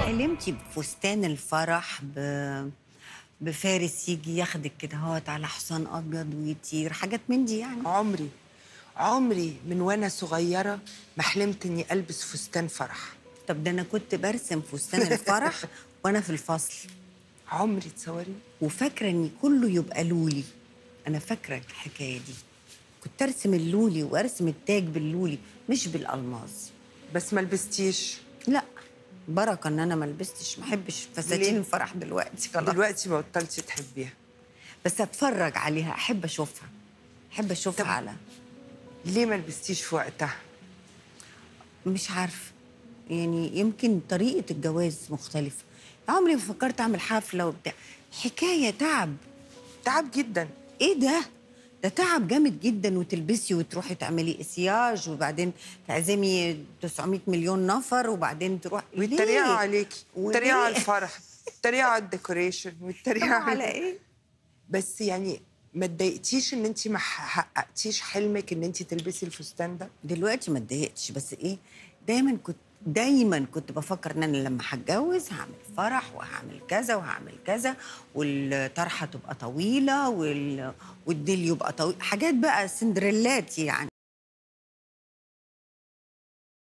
حلمتي بفستان الفرح ب... بفارس يجي ياخدك كده هوت على حصان ابيض ويطير حاجات من دي يعني عمري عمري من وانا صغيره ما حلمت اني البس فستان فرح طب ده انا كنت برسم فستان الفرح وانا في الفصل عمري تصوري وفاكره ان كله يبقى لولي انا فاكره الحكايه دي كنت ارسم اللولي وارسم التاج باللولي مش بالالماظ بس ما لبستيش لا بركه ان انا ما لبستش ما احبش فساتين ليه؟ الفرح دلوقتي خلاص دلوقتي ما بطلتي تحبيها بس اتفرج عليها احب اشوفها احب اشوفها طب- على ليه ما لبستيش في وقتها مش عارفه يعني يمكن طريقه الجواز مختلفه عمري ما فكرت اعمل حفله وبتاع حكايه تعب تعب جدا ايه ده ده تعب جامد جدا وتلبسي وتروحي تعملي اسياج وبعدين تعزمي 900 مليون نفر وبعدين تروحي ويتريقوا ليه؟ عليكي وليه؟ ويتريقوا على الفرح ويتريقوا على الديكوريشن ويتريقوا على ايه بس يعني ما اتضايقتيش ان انت ما حققتيش حلمك ان انت تلبسي الفستان ده دلوقتي ما اتضايقتش بس ايه دايما كنت دايما كنت بفكر ان انا لما هتجوز هعمل فرح وهعمل كذا وهعمل كذا والطرحه تبقى طويله وال... والديل يبقى طويل حاجات بقى سندريلات يعني